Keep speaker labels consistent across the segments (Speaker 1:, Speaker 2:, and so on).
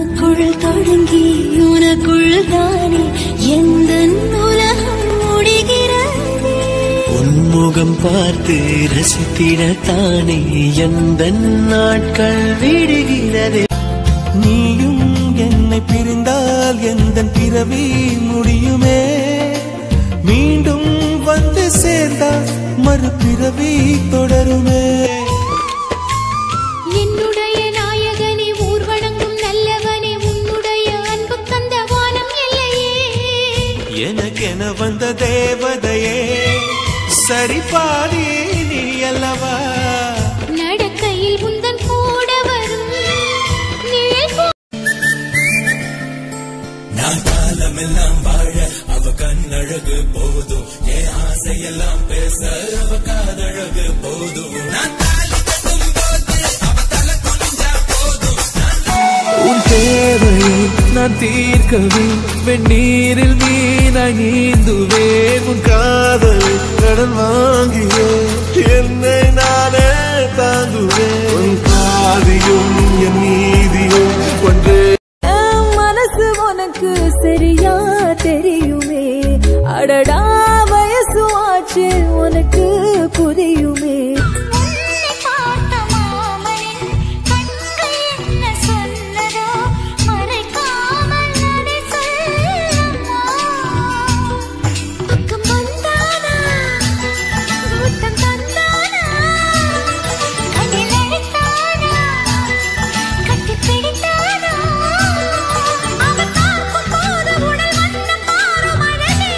Speaker 1: உனக்குள் தொடங்கி உனக்குள் தானே எந்த உலகம் முடிகிறது
Speaker 2: உன்முகம் பார்த்து ரசித்திடத்தானே எந்த நாட்கள் விடுகிறது நீயும் என்னை பிரிந்தால் எந்த பிறவி முடியுமே மீண்டும் வந்து சேர்ந்தால் மறுபிறவி தொடருமே
Speaker 3: என்னுடைய நாயகனே ஊர்வணங்கும் நல்லவனே உன்னுடைய அன்பு கந்த வானம் எல்லையே
Speaker 2: எனக்கென வந்த தேவதையே சரி பாதி நீ அல்லவா
Speaker 3: நடக்கையில் உந்தன் கூட வரும் நிழல் போ-
Speaker 2: நான் காலமெல்லாம் வாழ அவ கண்ணழகு போதும் என் ஆசையெல்லாம் பேச அவ காதழகு போதும் நான் தாலி கட்டும் போது அவ தலை குனிஞ்சா போதும் உன் தேவையை நான் தீர்க்கவே வெந்நீரில் மீனாய் நீந்துவேன் உன் காதல் கடன் வாங்கியே என்னை நானே தாங்குவேன் உன் பாதியும் என் நீதியும் ஒன்றே
Speaker 1: என் மனசு உனக்கு சரியா தெரியுமே அடடா வயசு ஆச்சு உனக்கு புரியுமே
Speaker 3: உன்னை பார்த்த மாமனின் கண்கள் என்ன சொன்னதோ மறைக்காமல் அதை சொல்லம்மா. பக்கம் வந்தானா கூட்டம் தந்தானா கண்ணில் அழைத்தானா கட்டி பிடித்தானா அவன் பார்க்கும் போது உடல் வண்ணம் மாறும் அழகே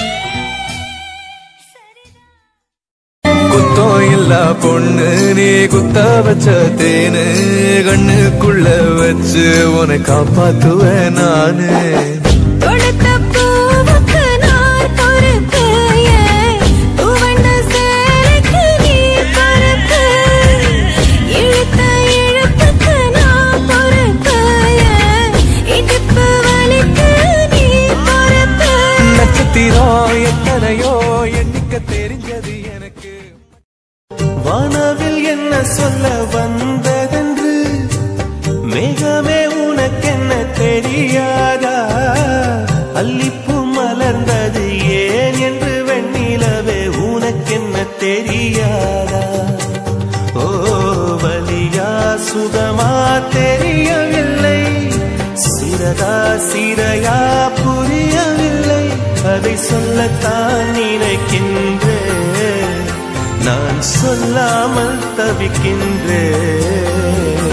Speaker 2: குத்தம் இல்ல பொண்ணு நீ குத்த வச்ச தேனு கண்ணுக்குள்ள வச்சு உன்னை காப்பாத்துவேன் நானு
Speaker 1: தொடுத்த பூவுக்கு நான் பொறுப்பு ஏன் துவண்ட சேலைக்கு நீ பொறுப்பு இழுத்த இழுப்புக்கு நான் பொறுப்பு ஏன் இடுப்பு வலிக்கு நீ பொறுப்பு
Speaker 2: நட்சத்திரம் எத்தனையோ எண்ணிக்க தெரிஞ்சது எனக்கு வானவில் என்ன சொல்ல வந்ததென்று மேகமே உனக்கென்ன தெரியாதா அல்லிப்பூ மலர்ந்தது ஏன் என்று வெண்ணிலவே உனக்கென்ன தெரியாதா ஓ வலியா சுகமா தெரியவில்லை சிறதா சிறையா புரியவில்லை அதை சொல்லத்தான் நினைக்கின்றேன் நான் சொல்லாமல் தவிக்கின்றேன்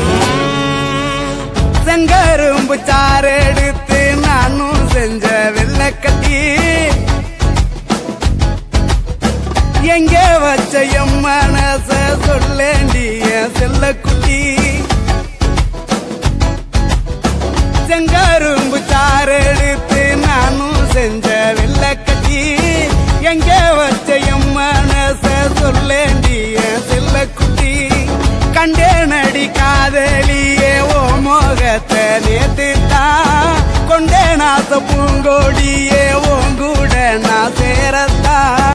Speaker 4: செங்கரும்பு சாறு எடுத்து நானும் செஞ்ச வெள்ளக்கட்டி எங்க வச்ச என் மனச சொல்லேண்டி என் செல்லக்குட்டி செங்கரும்பு சாறு எடுத்து நானும் செஞ்ச வெள்ளக்கட்டி எங்க வச்ச என் மனச சொல்லேண்டி என் செல்லக்குட்டி கண்டேனடி காதலியே ஓ மோகத்தை நேத்து தான் கொண்டேனாச பூங்கோடியே ஓங்கூட நான் சேரத்தான்